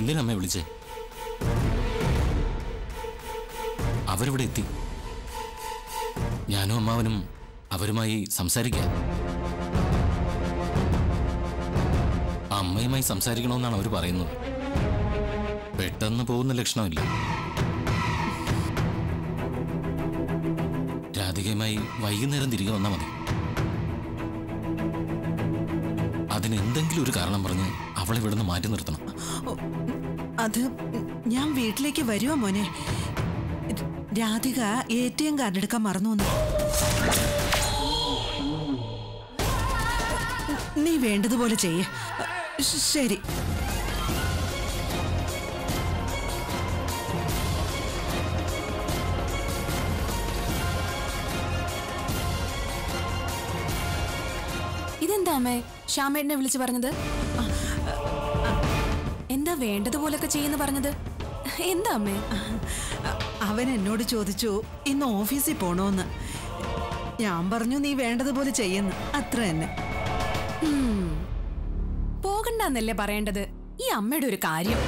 എന്തിനമ്മ വിളിച്ചേ അവരിവിടെ എത്തി ഞാനും അമ്മാവനും അവരുമായി സംസാരിക്കാം അമ്മയുമായി സംസാരിക്കണമെന്നാണ് അവർ പറയുന്നത് പെട്ടെന്ന് പോകുന്ന ലക്ഷണമില്ല രാധികയുമായി വൈകുന്നേരം തിരികെ വന്നാൽ മതി അതിന് എന്തെങ്കിലും ഒരു കാരണം പറഞ്ഞ് അവളെ ഇവിടുന്ന് മാറ്റി നിർത്തണം ഓ, അത് ഞാൻ വീട്ടിലേക്ക് വരുമോ മോനെ Radhika A T M card എടുക്കാൻ മറന്നു എന്ന് നീ വേണ്ടതുപോലെ ചെയ്യ് ശ- ശരി ഇതെന്താ അമ്മേ ശ്യാമേട്ടനെ വിളിച്ചു പറഞ്ഞത് എന്താ വേണ്ടതുപോലൊക്കെ ചെയ്യുന്ന പറഞ്ഞത് എന്താ അമ്മേ അവൻ എന്നോട് ചോദിച്ചു ഇന്ന് ഓഫീസിൽ പോണോന്ന് ഞാൻ പറഞ്ഞു നീ വേണ്ടതുപോലെ ചെയ്യുന്നു അത്ര തന്നെ ഉം. പോകണ്ടെന്നല്ലേ പറയേണ്ടത് ഈ അമ്മയുടെ ഒരു കാര്യം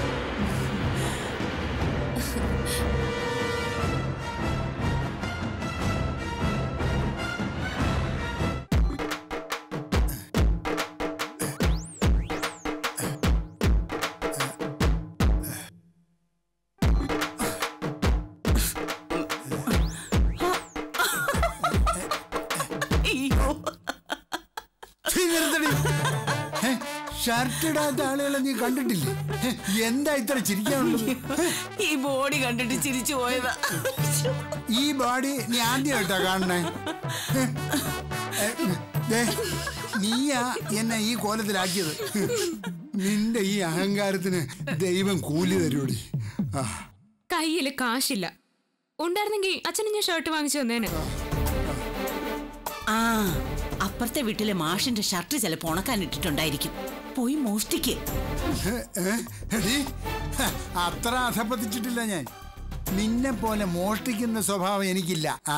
അയ്യോ ഛീ, നിർത്തടി. ഹേ, ഷർട്ട് ഇടാത്ത ആളുകളെ നീ കണ്ടിട്ടില്ലേ ഹേ, എന്താ ഇത്ര ചിരിക്കാനുള്ളത് ഹേ, ഈ ബോഡി കണ്ടിട്ട് ചിരിച്ചു പോയതാ ഈ ബോഡി നീ ആദ്യമായിട്ടാ കാണണേ ഹേ, ഏ, ദേ, നീയാ എന്നെ ഈ കോലത്തിലാക്കിയത് നിന്റെ ഈ അഹങ്കാരത്തിന് ദൈവം കൂലി തരൂടി ആ കയ്യിൽ കാശില്ല ഉണ്ടായിരുന്നെങ്കിൽ അച്ഛന് ഞാൻ ഷർട്ട് വാങ്ങിച്ചു തന്നേനെ ആ അപ്പുറത്തെ വീട്ടിലെ മാഷിന്റെ ഷർട്ട് ചിലപ്പോ ഉണക്കാൻ ഇട്ടിട്ടുണ്ടായിരിക്കും പോയി മോഷ്ടിക്ക് ഹേ, ഏ, എടീ, ഹ, അത്ര അധപ്പതിച്ചിട്ടില്ല ഞാൻ നിന്നെ പോലെ മോഷ്ടിക്കുന്ന സ്വഭാവം എനിക്കില്ല ആ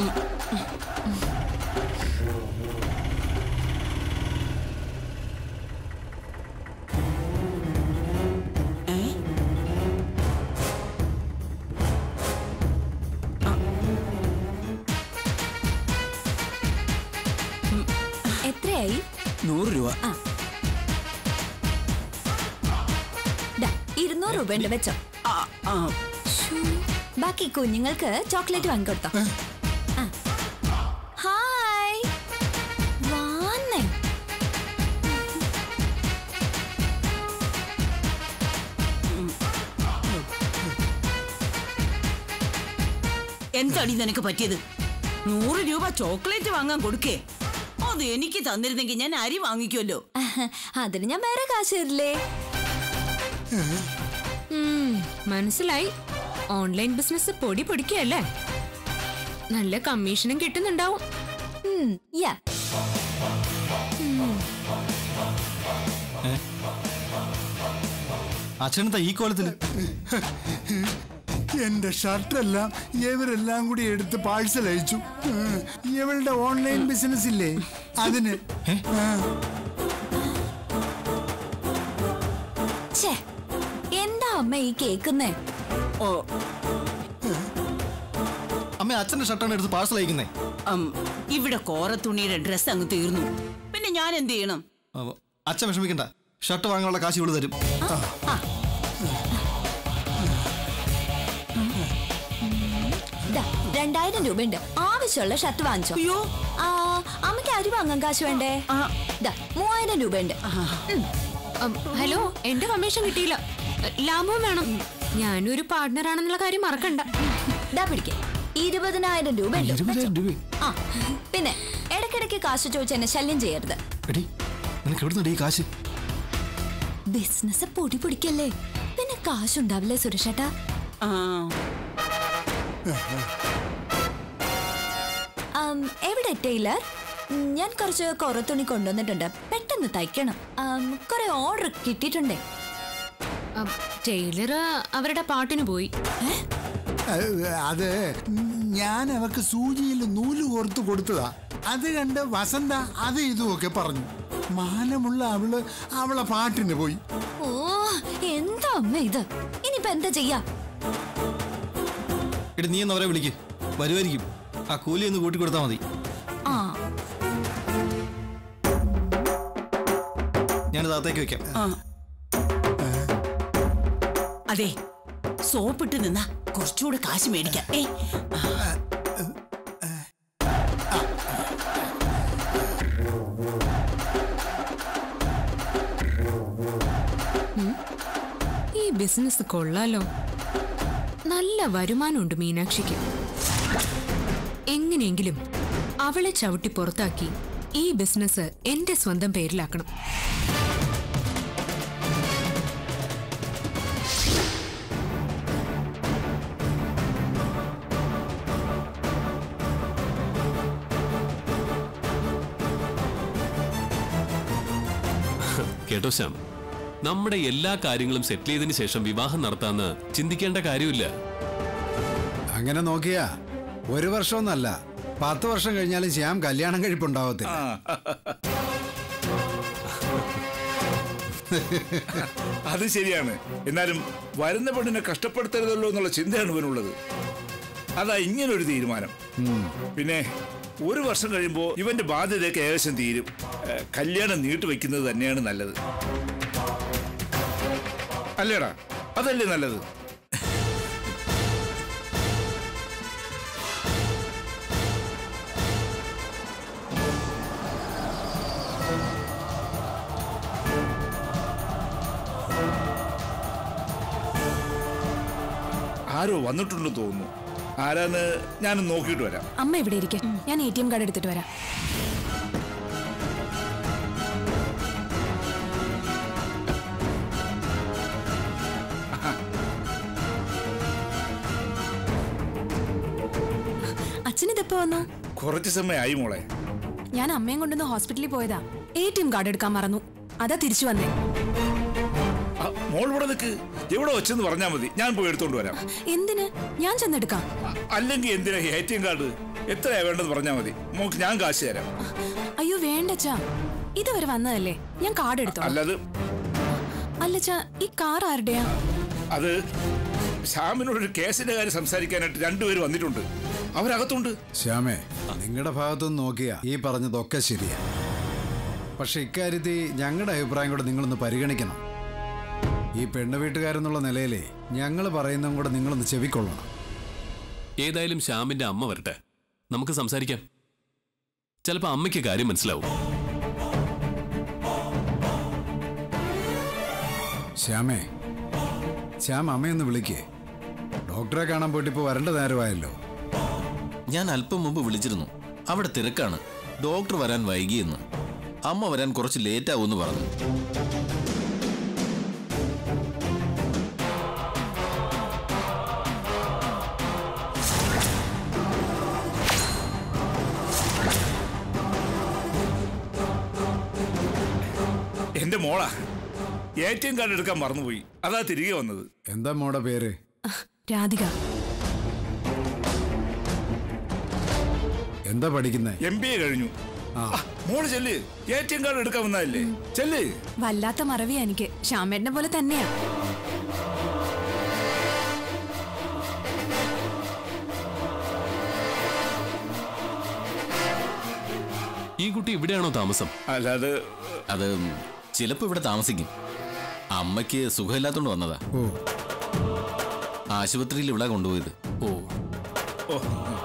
ഏ? എത്രയായി നൂറ് രൂപ ദാ, ഇരുന്നൂറ് രൂപ ഉണ്ട് വെച്ചോ ആ, ആ. ബാക്കി കുഞ്ഞുങ്ങൾക്ക് ചോക്ലേറ്റ് വാങ്ങിക്കൊടുത്തോ ആ. ഹായ് വാന്നേ എന്താടി നിനക്ക് പറ്റിയത് നൂറ് രൂപ ചോക്ലേറ്റ് വാങ്ങാൻ കൊടുക്കേ അത് എനിക്ക് തന്നിരുന്നെങ്കിൽ ഞാൻ അരി വാങ്ങിക്കുമല്ലോ അതിന് ഞാൻ വേറെ കാശ് തരില്ലേ ഉം, മനസ്സിലായി ഓൺലൈൻ ബിസിനസ് പൊടി പൊടിക്കല്ലേ നല്ല കമ്മീഷനും കിട്ടുന്നുണ്ടാവും ഉം, യാ അച്ഛനെന്താ ഈ കോലത്തില് എന്റെ ഷർട്ടെല്ലാം ഇവരെല്ലാം കൂടി എടുത്ത് പാഴ്സൽ അയച്ചു ഏഹ്, ഇവളുടെ ഓൺലൈൻ ബിസിനസ് ഇല്ലേ അതിന് ആ. ഛേ എന്താ അമ്മ ഈ കേക്കുന്നേ ഓ അമ്മ അച്ഛന്റെ ഷർട്ടാണ് എടുത്ത് പാഴ്സൽ അയക്കുന്നേ ഉം, ഇവിടെ കോറത്തുണിയുടെ ഡ്രസ് അങ്ങ് തീർന്നു പിന്നെ ഞാൻ എന്ത് ചെയ്യണം അപ്പൊ അച്ഛൻ വിഷമിക്കണ്ട ഷർട്ട് വാങ്ങാനുള്ള കാശ് ഇവള് തരും ദാ, രണ്ടായിരം രൂപയുണ്ട് ആവശ്യമുള്ള ഷർട്ട് വാങ്ങിച്ചോ അയ്യോ ആ അമ്മയ്ക്ക് അരി വാങ്ങാൻ കാശ് വേണ്ടേ ആ. ദാ, മൂവായിരം രൂപയുണ്ട് ഉം. ഉം, ഹലോ എന്റെ കമ്മീഷൻ കിട്ടിയില്ല ലാഭവും വേണം ഞാനൊരു പാർട്ട്ണർ ആണെന്നുള്ള കാര്യം മറക്കണ്ട ദാ പിടിക്കേ ഇരുപതിനായിരം രൂപ ഉണ്ട് ഇരുപതിനായിരം രൂപ ആ പിന്നെ ഇടയ്ക്കിടയ്ക്ക് കാശ് ചോദിച്ച് എന്നെ ശല്യം ചെയ്യരുത് എടി നിനക്ക് എവിടുന്നുണ്ട് ഈ കാശ് ബിസിനസ് പൊടി പിടിക്കല്ലേ പിന്നെ കാശുണ്ടാവില്ലേ സുരേഷേട്ടാ ആ ആം, എവിടെ ടൈലർ ഉം, ഞാൻ കുറച്ച് കുറത്തുണി കൊണ്ടുവന്നിട്ടുണ്ട് പെട്ടെന്ന് തയ്ക്കണം ആം, കുറെ ഓർഡർ കിട്ടിയിട്ടുണ്ടേ ഉം, ടൈലർ അവരുടെ പാട്ടിന് പോയി അത് അത് ഞാൻ അവക്ക് സൂചിയിൽ നൂല് കോർത്ത് കൊടുത്തതാ അത് കണ്ട് വസന്ത അത് ഇതുമൊക്കെ പറഞ്ഞു മാനമുള്ള അവള് അവളെ പാട്ടിന് പോയി ഓ എന്താ അമ്മ ഇത് ഇനിയിപ്പോ എന്താ ചെയ്യാ എടി നീ എന്ന് അവരെ വിളിക്ക് വരുമായിരിക്കും ആ കൂലി ഒന്ന് കൂട്ടി കൊടുത്താൽ മതി ആ ഞാനിത് അകത്തേക്ക് വെക്കാം ആ അതെ സോപ്പിട്ട് നിന്നാ കുറച്ചുകൂടെ കാശ് മേടിക്കാം ഏ ഈ ബിസിനസ് കൊള്ളാലോ നല്ല വരുമാനമുണ്ട് മീനാക്ഷിക്ക് എങ്ങനെയെങ്കിലും അവളെ ചവിട്ടി പുറത്താക്കി ഈ ബിസിനസ് എന്റെ സ്വന്തം പേരിലാക്കണം കേട്ടോ ശ്യാം നമ്മുടെ എല്ലാ കാര്യങ്ങളും സെറ്റിൽ ചെയ്തതിന് ശേഷം വിവാഹം നടത്താന്ന് ചിന്തിക്കേണ്ട കാര്യമില്ല അങ്ങനെ നോക്കിയാ ഒരു വർഷമൊന്നല്ല പത്ത് വർഷം കഴിഞ്ഞാലും ശ്യാം കല്യാണം കഴിപ്പുണ്ടാവത്തില്ല അത് ശരിയാണ് എന്നാലും വരുന്ന പെണ്ണിനെ കഷ്ടപ്പെടുത്തരുതല്ലോ എന്നുള്ള ചിന്തയാണ് ഇവനുള്ളത് അതാ ഇങ്ങനൊരു തീരുമാനം പിന്നെ ഒരു വർഷം കഴിയുമ്പോൾ ഇവന്റെ ബാധ്യതയൊക്കെ ഏകദേശം തീരും ഏ, കല്യാണം നീട്ടുവെക്കുന്നത് തന്നെയാണ് നല്ലത് അല്ലേടാ അതല്ലേ നല്ലത് ആരോ വന്നിട്ടുണ്ടെന്ന് തോന്നുന്നു ആരാന്ന് ഞാനൊന്ന് നോക്കിയിട്ട് വരാം അമ്മ ഇവിടെ ഇരിക്കെ ഞാൻ എ ടി എം കാർഡ് എടുത്തിട്ട് വരാം അച്ഛൻ ഇതെപ്പോ വന്നു കുറച്ച് സമയമായി മോളെ ഞാൻ അമ്മയും കൊണ്ടൊന്ന് ഹോസ്പിറ്റലിൽ പോയതാ എ ടി എം കാർഡ് എടുക്കാൻ മറന്നു അതാ തിരിച്ചു വന്നേ ആ, മോൾ ഇവിടെ നിൽക്ക് എവിടെ വെച്ചെന്ന് പറഞ്ഞാൽ മതി ഞാൻ പോയി എടുത്തോണ്ട് വരാം എന്തിന് ഞാൻ ചെന്നെടുക്കാം അ- അല്ലെങ്കിൽ എന്തിനാ എ ടി എം കാർഡ് എത്രയാ വേണ്ടത് പറഞ്ഞാൽ മതി മോക്ക് ഞാൻ കാശ് തരാം അയ്യോ വേണ്ടച്ചാ ഇതുവരെ വന്നതല്ലേ ഞാൻ കാർഡ് എടുത്തോ അല്ലാതെ അല്ലച്ചാ ഈ കാർ ആരുടെയാ അത് ശ്യാമിനോടൊരു കേസിന്റെ കാര്യം സംസാരിക്കാനായിട്ട് രണ്ടുപേര് വന്നിട്ടുണ്ട് അവരകത്തുണ്ട് ശ്യാമേ നിങ്ങളുടെ ഭാഗത്തുനിന്ന് നോക്കിയാ ഈ പറഞ്ഞതൊക്കെ ശരിയാ പക്ഷെ ഇക്കാര്യത്തിൽ ഞങ്ങളുടെ അഭിപ്രായം കൂടെ നിങ്ങളൊന്ന് പരിഗണിക്കണം ഈ പെണ്ണ് വീട്ടുകാരെന്നുള്ള നിലയിലേ ഞങ്ങൾ പറയുന്നതും കൂടെ നിങ്ങളൊന്ന് ചെവിക്കൊള്ളണം ഏതായാലും ശ്യാമിന്റെ അമ്മ വരട്ടെ നമുക്ക് സംസാരിക്കാം ചിലപ്പോ അമ്മയ്ക്ക് കാര്യം മനസ്സിലാവും ശ്യാമേ ശ്യാം അമ്മയൊന്ന് വിളിക്കേ ഡോക്ടറെ കാണാൻ പോയിട്ട് ഇപ്പോൾ വരേണ്ട നേരമായല്ലോ ഞാൻ അല്പം മുമ്പ് വിളിച്ചിരുന്നു അവിടെ തിരക്കാണ് ഡോക്ടർ വരാൻ വൈകിയെന്ന് അമ്മ വരാൻ കുറച്ച് ലേറ്റ് ആവുമെന്ന് പറഞ്ഞു എന്റെ മോളാ എ ടി എം കാർഡ് എടുക്കാൻ മറന്നുപോയി അതാ തിരികെ വന്നത് എന്താ മോടെ പേര് രാധിക എന്താ പഠിക്കുന്നേ എം ബി എ കഴിഞ്ഞു ആ, മോള് ചെല്ല് എ ടി എം കാർഡ് എടുക്കാൻ വന്നതല്ലേ ചെല്ല് വല്ലാത്ത മറവിയാ എനിക്ക് ശ്യാമേട്ടനെ പോലെ തന്നെയാ ഈ കുട്ടി ഇവിടെയാണോ താമസം അല്ലാതെ അത് ചിലപ്പോൾ ഇവിടെ താമസിക്കും അമ്മയ്ക്ക് സുഖമില്ലാത്തോണ്ട് വന്നതാ ഓ ആശുപത്രിയിൽ ഇവിടെ കൊണ്ടുപോയത് ഓ ഓ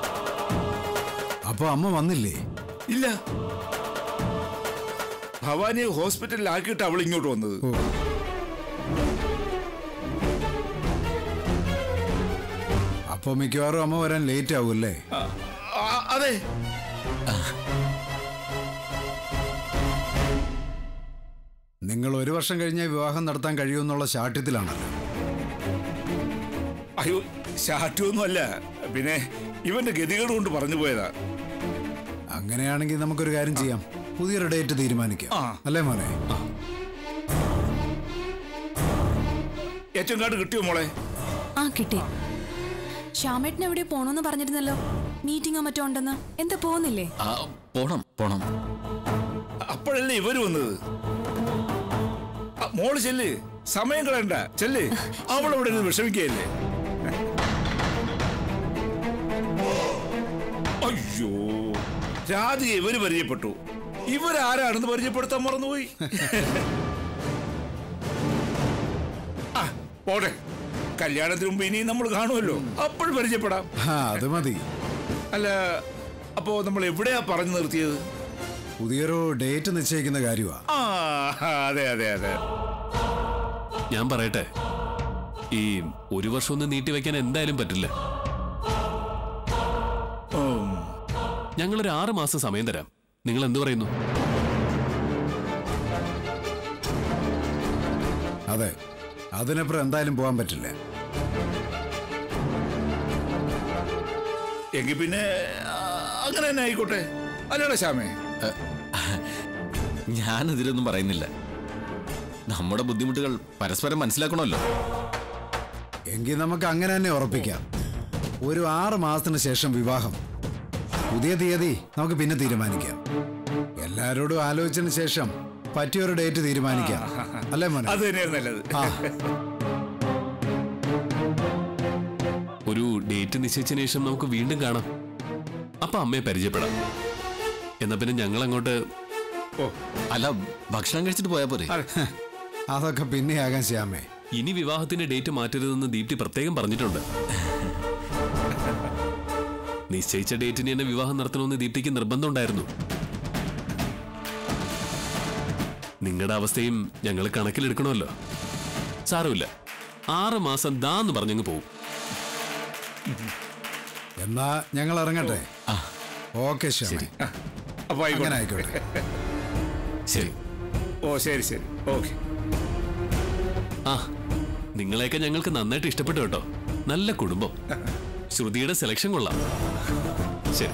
അപ്പൊ അമ്മ വന്നില്ലേ ഇല്ല ഭവാനിയെ ഹോസ്പിറ്റലിൽ ആക്കിയിട്ട് അവൾ ഇങ്ങോട്ട് വന്നത് ഓ അപ്പൊ മിക്കവാറും അമ്മ വരാൻ ലേറ്റ് ആവുമല്ലേ ആ, ആ, അതെ നിങ്ങൾ ഒരു വർഷം കഴിഞ്ഞേ വിവാഹം നടത്താൻ കഴിയുമെന്നുള്ള ശാഠ്യത്തിലാണല്ലോ അയ്യോ ശാറ്റൊന്നും അല്ല പിന്നെ ഇവന്റെ ഗതികേട് കൊണ്ട് പറഞ്ഞു പോയതാ അങ്ങനെയാണെങ്കിൽ നമുക്കൊരു കാര്യം ചെയ്യാം പുതിയൊരു ഡേറ്റ് തീരുമാനിക്കാം ആ. അല്ലേ മോനെ ഏറ്റവും കാർഡ് കിട്ടിയോ മോളെ ആ കിട്ടി ശ്യാമേട്ടൻ എവിടെ പോണോന്ന് പറഞ്ഞിരുന്നല്ലോ മീറ്റിംഗോ മറ്റോ ഉണ്ടെന്ന് എന്താ പോകുന്നില്ലേ ആ പോണം പോണം അപ്പോഴല്ലേ ഇവര് വന്നത് ആ, മോള് ചെല്ല് സമയം കളയണ്ട ചെല്ലേ അവൾ അവിടെ ഇരുന്ന് വിഷമിക്കുകയല്ലേ അയ്യോ രാധിക ഇവര് പരിചയപ്പെട്ടു ഇവരാരാണെന്ന് പരിചയപ്പെടുത്താൻ മറന്നുപോയി ആ പോട്ടെ കല്യാണത്തിന് മുമ്പ് ഇനിയും നമ്മൾ കാണുമല്ലോ അപ്പോൾ പരിചയപ്പെടാം ആ അത് മതി അല്ല അപ്പോ നമ്മൾ എവിടെയാ പറഞ്ഞു നിർത്തിയത് പുതിയൊരു ഡേറ്റ് നിശ്ചയിക്കുന്ന കാര്യമാ ആ അതെ അതെ അതെ ഞാൻ പറയട്ടെ ഈ ഒരു വർഷം ഒന്ന് നീട്ടി വെക്കാൻ എന്തായാലും പറ്റില്ല ഉം. ഞങ്ങളൊരു ആറ് മാസം സമയം തരാം നിങ്ങൾ എന്തു പറയുന്നു അതെ അതിനപ്പുറം എന്തായാലും പോകാൻ പറ്റില്ല എങ്കിൽ പിന്നെ ആ, അങ്ങനെ തന്നെ ആയിക്കോട്ടെ അല്ലടാ ശ്യാമേ ഞാനതിലൊന്നും പറയുന്നില്ല നമ്മുടെ ബുദ്ധിമുട്ടുകൾ പരസ്പരം മനസ്സിലാക്കണമല്ലോ എങ്കിൽ നമുക്ക് അങ്ങനെ തന്നെ ഉറപ്പിക്കാം ഒരു ആറ് മാസത്തിന് ശേഷം വിവാഹം പുതിയ തീയതി നമുക്ക് പിന്നെ തീരുമാനിക്കാം എല്ലാരോടും ആലോചിച്ചതിന് ശേഷം പറ്റിയൊരു ഡേറ്റ് തീരുമാനിക്കാം അല്ലേ മോനെ അത് തന്നെയാണ് നല്ലത് ആ ഒരു ഡേറ്റ് നിശ്ചയിച്ചതിന് ശേഷം നമുക്ക് വീണ്ടും കാണാം അപ്പൊ അമ്മയെ പരിചയപ്പെടാം എന്നാ പിന്നെ ഞങ്ങൾ അങ്ങോട്ട് ഓ അല്ല ഭക്ഷണം കഴിച്ചിട്ട് പോയാൽ പോരെ അതൊക്കെ പിന്നെയാകാൻ ശ്യാമേ ഇനി വിവാഹത്തിന്റെ ഡേറ്റ് മാറ്റരുതെന്ന് ദീപ്തി പ്രത്യേകം പറഞ്ഞിട്ടുണ്ട് നിശ്ചയിച്ച ഡേറ്റിന് തന്നെ വിവാഹം നടത്തണമെന്ന് ദീപ്തിക്ക് നിർബന്ധമുണ്ടായിരുന്നു നിങ്ങളുടെ അവസ്ഥയും ഞങ്ങൾ കണക്കിലെടുക്കണമല്ലോ സാരമില്ല ആറ് മാസം ദാന്ന് പറഞ്ഞങ്ങ് പോവും എന്നാ ഞങ്ങൾ ഇറങ്ങട്ടെ ഓക്കെ ശ്യാമേ അപ്പൊ അങ്ങനെ ആയിക്കോട്ടെ ആയിക്കോട്ടെ ശരി ഓ ശരി ശരി ഓക്കെ ആ നിങ്ങളെയൊക്കെ ഞങ്ങൾക്ക് നന്നായിട്ട് ഇഷ്ടപ്പെട്ടു കേട്ടോ നല്ല കുടുംബം ശ്രുതിയുടെ സെലക്ഷൻ കൊള്ളാം ശരി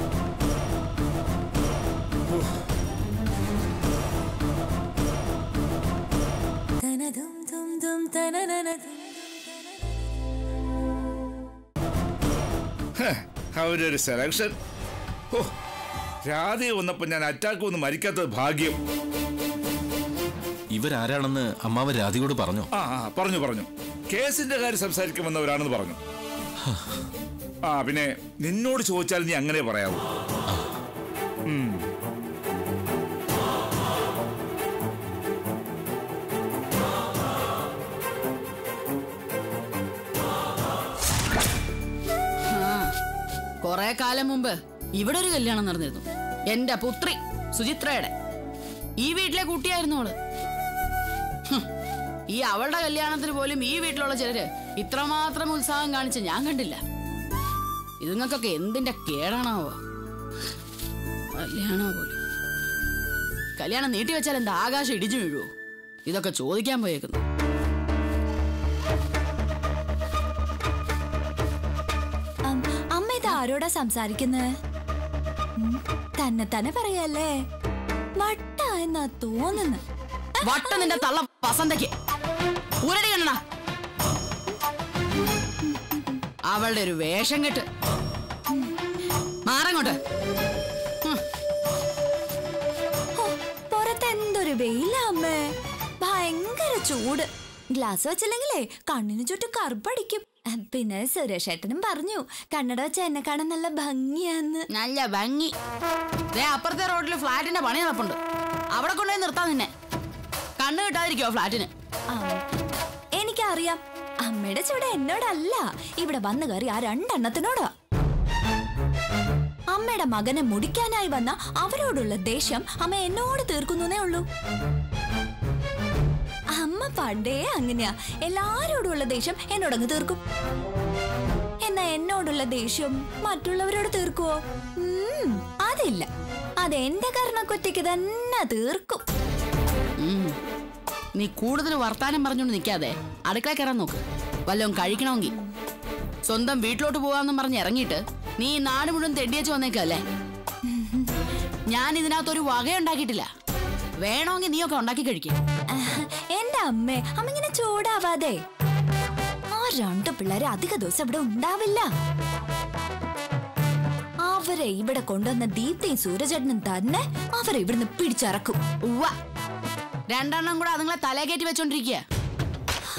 അവരൊരു സെലക്ഷൻ ഓ രാധയെ വന്നപ്പോ ഞാൻ അറ്റാക്ക് വന്ന് മരിക്കാത്തത് ഭാഗ്യം ഇവരാരാണെന്ന് അമ്മാവൻ രാധികയോട് പറഞ്ഞോ ആ ആ പറഞ്ഞു പറഞ്ഞു കേസിന്റെ കാര്യം സംസാരിക്കാൻ വന്നവരാണെന്ന് പറഞ്ഞു ആ പിന്നെ നിന്നോട് ചോദിച്ചാൽ നീ അങ്ങനെ പറയാവൂ ഉം. കൊറേ കാലം മുമ്പ് ഇവിടെ ഒരു കല്യാണം നടന്നിരുന്നു എന്റെ പുത്രി സുചിത്രയുടെ ഈ വീട്ടിലെ കുട്ടിയായിരുന്നു അവള് ഹും, ഈ അവളുടെ കല്യാണത്തിന് പോലും ഈ വീട്ടിലുള്ള ചിലര് ഇത്രമാത്രം ഉത്സാഹം കാണിച്ച ഞാൻ കണ്ടില്ല ഇതുങ്ങൾക്കൊക്കെ എന്തിന്റെ കേടാണാവോ കല്യാണോ പോലും കല്യാണം നീട്ടി വെച്ചാൽ എന്താ ആകാശം ഇടിച്ചു വീഴുവോ ഇതൊക്കെ ചോദിക്കാൻ പോയേക്കുന്നു അം, അമ്മ ഇത് ആരോടാ സംസാരിക്കുന്നത് തന്നെ തന്നെ പറയല്ലേ വട്ട എന്നാ തോന്നുന്നു വട്ട നിന്റെ തള്ള വസന്തയ്ക്ക് ഊരടി കണ്ണ അവളുടെ ഒരു വേഷം കെട്ട് മാറങ്ങോട്ട് ഹോ, പുറത്ത് എന്തൊരു വെയില അമ്മേ ഭയങ്കര ചൂട് ഗ്ലാസ് വെച്ചില്ലെങ്കിലേ കണ്ണിന് ചുറ്റും കറുപ്പടിക്കും അഹ്, പിന്നെ സുരേഷ് ഏട്ടനും പറഞ്ഞു കണ്ണട വെച്ച എന്നെ കാണാൻ നല്ല ഭംഗിയാന്ന് നല്ല ഭംഗി ദേ അപ്പുറത്തെ റോഡിൽ ഫ്ലാറ്റിന്റെ പണി നടപ്പുണ്ട് അവിടെ കൊണ്ടുപോയി നിർത്താൻ നിന്നെ കണ്ണ് കിട്ടാതിരിക്കോ ഫ്ലാറ്റിന് ആ, എനിക്കറിയാം അമ്മയുടെ ചൂട് എന്നോടല്ല ഇവിടെ വന്നു കയറി ആ രണ്ടെണ്ണത്തിനോടാ അമ്മയുടെ മകനെ മുടിക്കാനായി വന്ന അവരോടുള്ള ദേഷ്യം അമ്മ എന്നോട് തീർക്കുന്നേ ഉള്ളൂ അമ്മ പണ്ടേ അങ്ങനെയാ എല്ലാരോടുള്ള ദേഷ്യം എന്നോടങ്ങ് തീർക്കും എന്നാ എന്നോടുള്ള ദേഷ്യം മറ്റുള്ളവരോട് തീർക്കുവോ ഉം, അതില്ല അത് എന്റെ കർണക്കുറ്റിക്ക് തന്നെ തീർക്കും ഉം. നീ കൂടുതൽ വർത്താനം പറഞ്ഞുകൊണ്ട് നിൽക്കാതെ അടുക്കള കയറാൻ നോക്ക് വല്ലതും കഴിക്കണമെങ്കിൽ സ്വന്തം വീട്ടിലോട്ട് പോവാന്നും പറഞ്ഞ് ഇറങ്ങിയിട്ട് നീ ഈ നാട് മുഴുവൻ തെണ്ടിയച്ച് വന്നേക്കല്ലേ ഞാൻ ഇതിനകത്തൊരു വകയുണ്ടാക്കിയിട്ടില്ല വേണമെങ്കിൽ നീയൊക്കെ ഉണ്ടാക്കി കഴിക്കും ആഹ്, എന്റെ അമ്മേ അമ്മ ഇങ്ങനെ ചൂടാവാതെ ആ രണ്ട് പിള്ളേരെ അധിക ദിവസം ഇവിടെ ഉണ്ടാവില്ല അവരെ ഇവിടെ കൊണ്ടുവന്ന ദീപ്തയും സൂരജേട്ടനും തന്നെ അവരെ ഇവിടുന്ന് പിടിച്ചിറക്കും ഉവ്വ രണ്ടെണ്ണം കൂടെ അതുങ്ങളെ തലേ കയറ്റി വെച്ചോണ്ടിരിക്കുക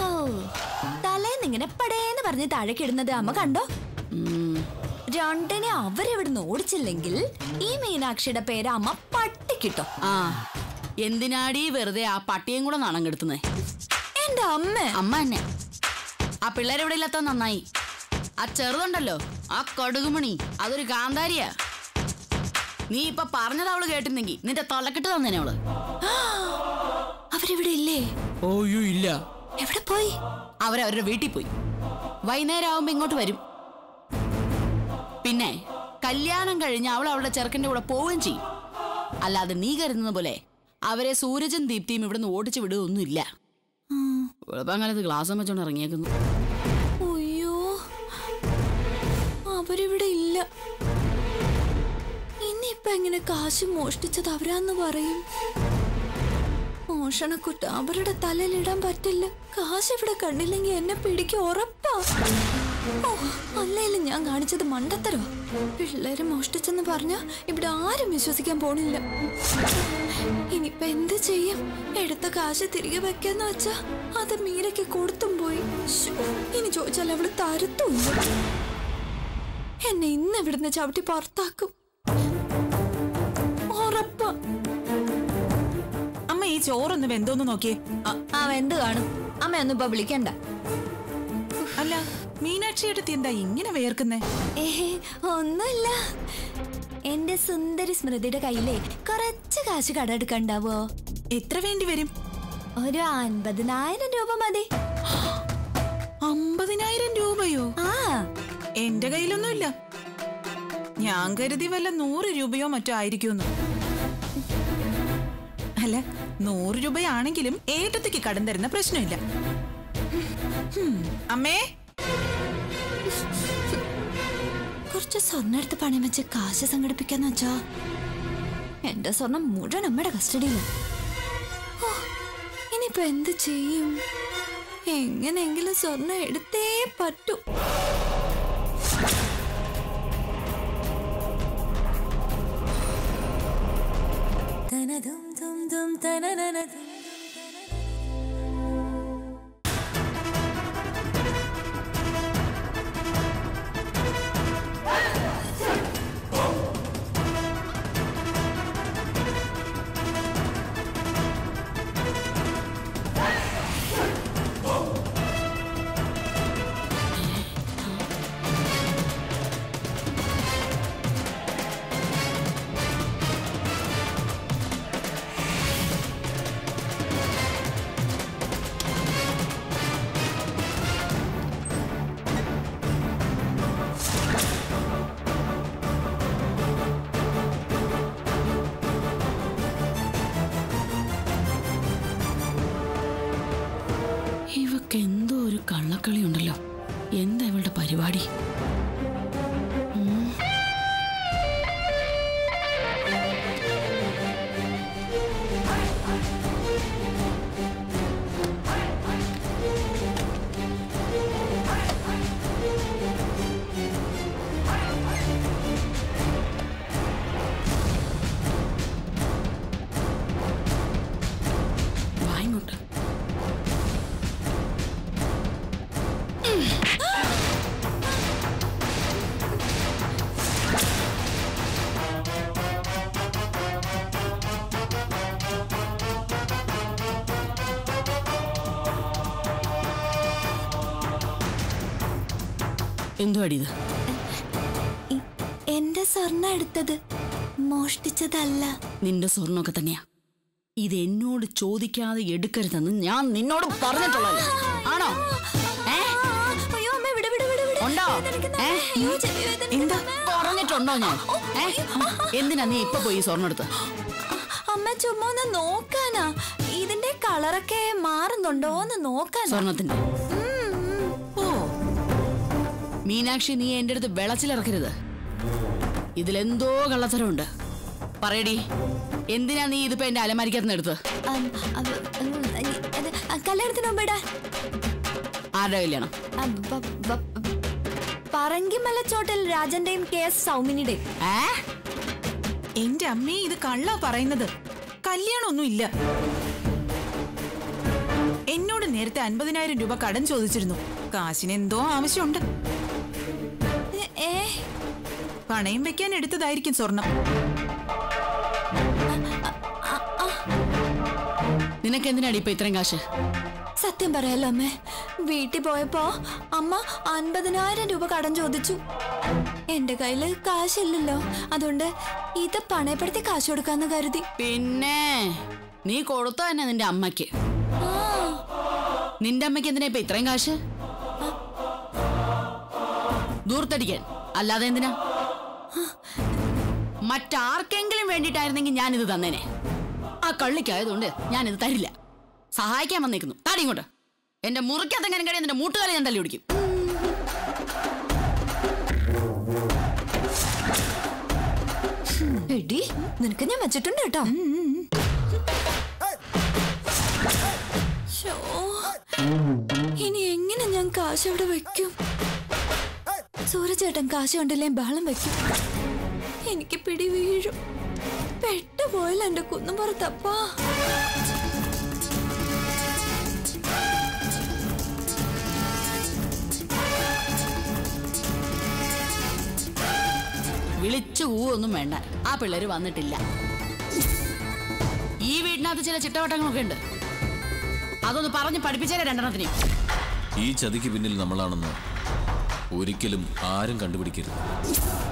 ഹോ, തലേന്ന് ഇങ്ങനെ പടേന്ന് പറഞ്ഞ് താഴേക്കിടുന്നത് അമ്മ കണ്ടോ രണ്ടിനെ അവരെവിടുന്ന് ഓടിച്ചില്ലെങ്കിൽ ഈ മീനാക്ഷിയുടെ പേര് അമ്മ പട്ടിക്കിട്ടോ ആ എന്തിനാടീ വെറുതെ ആ പട്ടിയും കൂടെ നാണം കെടുത്തുന്നേ എന്റെ അമ്മ അമ്മ തന്നെ ആ പിള്ളേരെവിടെ ഇല്ലാത്ത നന്നായി ആ ചെറുതുണ്ടല്ലോ ആ കടുകുമണി അതൊരു കാന്താരിയാ നീ ഇപ്പൊ പറഞ്ഞത് അവള് കേട്ടിരുന്നെങ്കി നിന്റെ തലക്കെട്ട് തന്നേനെ അവള് അവരെവിടെ ഇല്ലേ ഓയ്യോ ഇല്ല എവിടെ പോയി അവരവരുടെ വീട്ടിൽ പോയി വൈകുന്നേരം ആവുമ്പോ ഇങ്ങോട്ട് വരും പിന്നെ കല്യാണം കഴിഞ്ഞ് അവൾ അവളുടെ ചെറുക്കന്റെ കൂടെ പോവുകയും ചെയ്യും അല്ലാതെ നീ കരുതുന്ന പോലെ അവരെ സൂരജും ദീപ്തിയും ഇവിടുന്ന് ഓടിച്ചു വിടുകയൊന്നുമില്ല വെളുപ്പാങ്കാലത്ത് ഗ്ലാസം വെച്ചോണ്ട് ഇറങ്ങിയേക്കുന്നു അയ്യോ അവരിവിടെ ഇല്ല ഇനിയിപ്പൊ എങ്ങനെ കാശ് മോഷ്ടിച്ചത് അവരാന്ന് പറയും മോഷണക്കുട്ട അവരുടെ തലയിലിടാൻ പറ്റില്ല കാശ് ഇവിടെ കണ്ടില്ലെങ്കിൽ എന്നെ പിടിക്കും ഉറപ്പാ ഓ അല്ലേലും ഞാൻ കാണിച്ചത് മണ്ടത്തരോ പിള്ളേര് മോഷ്ടിച്ചെന്ന് പറഞ്ഞ ഇവിടെ ആരും വിശ്വസിക്കാൻ പോണില്ല ഇനിയിപ്പൊ എന്ത് ചെയ്യും എടുത്ത കാശ് തിരികെ വെക്കാന്ന് വെച്ചാ അത് മീരയ്ക്ക് കൊടുത്തും പോയി ശ്ശോ, ഇനി ചോദിച്ചാൽ അവള് തരത്തുമില്ല എന്നെ ഇന്ന് ഇവിടുന്ന് ചവിട്ടി പുറത്താക്കും ഉറപ്പാ അമ്മ ഈ ചോറൊന്ന് വെന്തോന്ന് നോക്കിയേ ആ എന്ത് കാണും അമ്മയൊന്നും ഇപ്പൊ വിളിക്കണ്ട അല്ല മീനാക്ഷി എടുത്തി എന്താ ഇങ്ങനെ വേർക്കുന്നേ ഏ ഒന്നുമില്ല എന്റെ സുന്ദരി സ്മൃതിയുടെ കയ്യിലെ കുറച്ച് കാശ് കടമെടുക്കണ്ടാവോ എത്ര വേണ്ടി വരും ഒരു അൻപതിനായിരം രൂപ മതി അമ്പതിനായിരം രൂപയോ ആ എന്റെ കയ്യിലൊന്നുമില്ല ഞാൻ കരുതി വല്ല നൂറ് രൂപയോ മറ്റോ ആയിരിക്കുമെന്ന് അല്ല നൂറ് രൂപയാണെങ്കിലും ഏട്ടത്തേക്ക് കടം തരുന്ന പ്രശ്നമില്ല ഹും, അമ്മേ കുറച്ച് സ്വർണ്ണം എടുത്ത് പണയം വെച്ച് കാശ് സംഘടിപ്പിക്കാന്ന് വെച്ചാ എന്റെ സ്വർണം മുഴുവൻ അമ്മയുടെ കസ്റ്റഡിയിലാണ് ഓ, ഇനിയിപ്പോ എന്ത് ചെയ്യും എങ്ങനെയെങ്കിലും സ്വർണം എടുത്തേ പറ്റൂ ഇവക്ക് എന്തോ ഒരു കള്ളക്കളി ഉണ്ടല്ലോ എന്താ ഇവളുടെ പരിപാടി ഉം. വാ ഇങ്ങോട്ട് എന്തുവാടി ഇത് ഇ- എന്റെ സ്വർണം എടുത്തത് മോഷ്ടിച്ചതല്ല നിന്റെ സ്വർണ്ണമൊക്കെ തന്നെയാ ഇത് എന്നോട് ചോദിക്കാതെ എടുക്കരുതെന്ന് ഞാൻ നിന്നോട് പറഞ്ഞിട്ടുള്ളല്ലേ ആണോ ഏ അയ്യോ അമ്മ വിട വിട വിട വിട ഉണ്ടോ ഏ അയ്യോ ചെവി വേദനിക്കുന്നു. എന്താ പറഞ്ഞിട്ടുണ്ടോ ഞാൻ ഏ എന്തിനാ നീ ഇപ്പൊ പോയി ഈ സ്വർണ്ണം എടുത്ത് അമ്മ ചുമ്മാ ഒന്ന് നോക്കാനാ ഇതിന്റെ കളറൊക്കെ മാറുന്നുണ്ടോ എന്ന് നോക്കാനാ സ്വർണത്തിന്റെ ഉം, ഉം. ഓ മീനാക്ഷി നീ എന്റെ അടുത്ത് വെളച്ചിലിറക്കരുത് ഇതിലെന്തോ കള്ളത്തരമുണ്ട് പറയടി എന്തിനാ നീ ഇതിപ്പോ എന്റെ അലമാരിക്കകത്ത് എടുത്ത് അം, അത്, ഉം, അത്, ആ, കല്യാണത്തിന് മുമ്പിടാ ആരുടെ കല്യാണം പറങ്കിമലച്ചോട്ടിൽ രാജന്റെയും കെ എസ് സൗമിനിയുടെയും ഏ എന്റെ അമ്മേ ഇത് കള്ള പറയുന്നത് കല്യാണമൊന്നും ഇല്ല എന്നോട് നേരത്തെ അൻപതിനായിരം രൂപ കടം ചോദിച്ചിരുന്നു കാശിന് എന്തോ ആവശ്യമുണ്ട് ഏ പണയം വെക്കാൻ എടുത്തതായിരിക്കും സ്വർണം നിനക്ക് എന്തിനാടി ഇപ്പൊ ഇത്രയും കാശ് സത്യം പറയാലോ അമ്മേ വീട്ടിൽ പോയപ്പോ അമ്മ അൻപതിനായിരം രൂപ കടം ചോദിച്ചു എന്റെ കയ്യില് കാശില്ലല്ലോ അതുകൊണ്ട് ഇത് പണയപ്പെടുത്തി കാശ് കൊടുക്കാന്ന് കരുതി പിന്നെ നീ കൊടുത്തോ തന്നെ നിന്റെ അമ്മയ്ക്ക് നിന്റെ അമ്മയ്ക്ക് എന്തിനാ ഇപ്പൊ ഇത്രയും കാശ് ദൂർത്തടിക്കാൻ അല്ലാതെ എന്തിനാ മറ്റാർക്കെങ്കിലും വേണ്ടിയിട്ടായിരുന്നെങ്കിൽ ഞാനിത് തന്നേനെ ആ കള്ളിക്കായതുകൊണ്ട് ഞാനിത് തരില്ല സഹായിക്കാൻ വന്നേക്കുന്നു താടി ഇങ്ങോട്ട് എന്റെ മുറിക്കത്തെങ്ങനെ കഴിയാൻ നിന്റെ മൂട്ടുകാലി ഞാൻ തല്ലി പിടിക്കും എടി നിനക്ക് ഞാൻ വെച്ചിട്ടുണ്ട് കേട്ടോ ശോ, ഇനി എങ്ങനെ ഞാൻ കാശ് അവിടെ വെക്കും സൂരജേട്ടൻ കാശ് കണ്ടില്ലേ ബഹളം വെക്കും എനിക്ക് പിടി വീഴും പെട്ടുപോയല്ലോ എന്റെ കുന്നും പുറത്തപ്പാ വിളിച്ചു കൂവൊന്നും വേണ്ട ആ പിള്ളേര് വന്നിട്ടില്ല ഈ വീട്ടിനകത്ത് ചില ചിട്ടവട്ടങ്ങളൊക്കെ ഉണ്ട് അതൊന്ന് പറഞ്ഞ് പഠിപ്പിച്ചേരെ രണ്ടെണ്ണത്തിന് ഈ ചതിക്ക് പിന്നിൽ നമ്മളാണെന്ന് ഒരിക്കലും ആരും കണ്ടുപിടിക്കരുത്